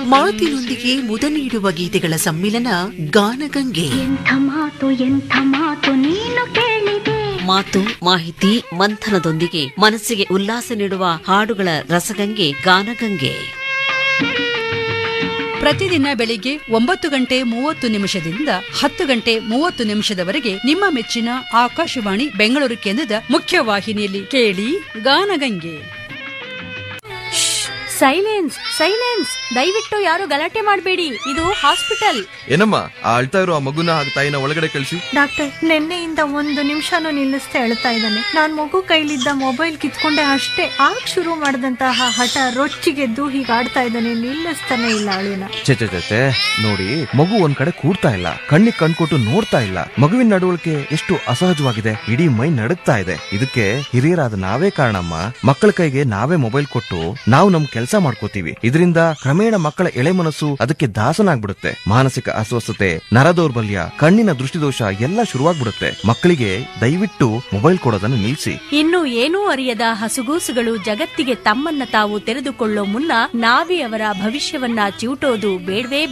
ಮಾತಿನೊಂದಿಗೆ ಮುದ ನೀಡುವ ಗೀತೆಗಳ ಸಮ್ಮಿಲನ ಗಾನಗಂಗೆ ಎಂಥ ಮಾತು ಎಂಥ ಮಾತು ನೀನು ಕೇಳಿದೆ ಮಾತು ಮಾಹಿತಿ ಮಂಥನದೊಂದಿಗೆ ಮನಸ್ಸಿಗೆ ಉಲ್ಲಾಸ ನೀಡುವ ಹಾಡುಗಳ ರಸಗಂಗೆ ಗಾನಗಂಗೆ ಪ್ರತಿದಿನ ಬೆಳಿಗ್ಗೆ ಒಂಬತ್ತು ಗಂಟೆ ಮೂವತ್ತು ನಿಮಿಷದಿಂದ ಹತ್ತು ಗಂಟೆ ಮೂವತ್ತು ನಿಮಿಷದವರೆಗೆ ನಿಮ್ಮ ಮೆಚ್ಚಿನ ಆಕಾಶವಾಣಿ ಬೆಂಗಳೂರು ಕೇಂದ್ರದ ಮುಖ್ಯವಾಹಿನಿಯಲ್ಲಿ ಕೇಳಿ ಗಾನಗಂಗೆ ಸೈಲೆನ್ಸ್ ಸೈಲೆನ್ಸ್ ದಯವಿಟ್ಟು ಯಾರು ಗಲಾಟೆ ಮಾಡಬೇಡಿ ಇದು ಹಾಸ್ಪಿಟಲ್ ಏನಮ್ಮ ಆ ಅಳ್ತಾ ಇರೋ ಆ ಮಗುನ ಹಾಗೆ ತಾಯಿನ ಒಳಗಡೆ ಕಳಿಸಿ ಡಾಕ್ಟರ್ ನಿನ್ನೆಯಿಂದ ಒಂದು ನಿಮಿಷನೂ ನಿಲ್ಲಿಸ್ತಾ ಹೇಳ್ತಾ ಇದ್ದಾನೆ ನಾನ್ ಮಗು ಕೈಲಿದ್ದ ಮೊಬೈಲ್ ಕಿತ್ಕೊಂಡೆ ಅಷ್ಟೇ ಆಗ ಶುರು ಮಾಡಿದಂತಹ ಹಠ ರೊಚ್ಚಿಗೆದ್ದು ಹೀಗೆ ಆಡ್ತಾ ಇದ್ದಾನೆ ನಿಲ್ಲಿಸ್ತಾನೆ ಇಲ್ಲ ಅಳುನ ಚೆ ಚೆ ಚೆ, ಚೆ ನೋಡಿ ಮಗು ಒಂದ್ ಕಡೆ ಕೂರ್ತಾ ಇಲ್ಲ ಕಣ್ಣಿಗೆ ಕಣ್ಕೊಟ್ಟು ನೋಡ್ತಾ ಇಲ್ಲ ಮಗುವಿನ ನಡವಳಿಕೆ ಎಷ್ಟು ಅಸಹಜವಾಗಿದೆ ಇಡೀ ಮೈ ನಡುಗ್ತಾ ಇದೆ ಇದಕ್ಕೆ ಹಿರಿಯರಾದ ನಾವೇ ಕಾರಣಮ್ಮ ಮಕ್ಕಳ ಕೈಗೆ ನಾವೇ ಮೊಬೈಲ್ ಕೊಟ್ಟು ನಾವು ನಮ್ ಕೆಲಸ ಮಾಡ್ಕೋತೀವಿ ಇದರಿಂದ ಕ್ರಮೇಣ ಮಕ್ಕಳ ಎಳೆ ಮನಸ್ಸು ಅದಕ್ಕೆ ದಾಸನಾಗ್ಬಿಡುತ್ತೆ ಮಾನಸಿಕ ಅಸ್ವಸ್ಥತೆ ನರದೌರ್ಬಲ್ಯ ಕಣ್ಣಿನ ದೃಷ್ಟಿದೋಷ ಎಲ್ಲ ಶುರುವಾಗ್ಬಿಡುತ್ತೆ ಮಕ್ಕಳಿಗೆ ದಯವಿಟ್ಟು ಮೊಬೈಲ್ ಕೊಡೋದನ್ನ ನಿಲ್ಸಿ ಇನ್ನು ಏನೂ ಅರಿಯದ ಹಸುಗೂಸುಗಳು ಜಗತ್ತಿಗೆ ತಮ್ಮನ್ನ ತಾವು ತೆರೆದುಕೊಳ್ಳೋ ಮುನ್ನ ನಾವೇ ಅವರ ಭವಿಷ್ಯವನ್ನ ಚಿವುಟೋದು ಬೇಡವೇ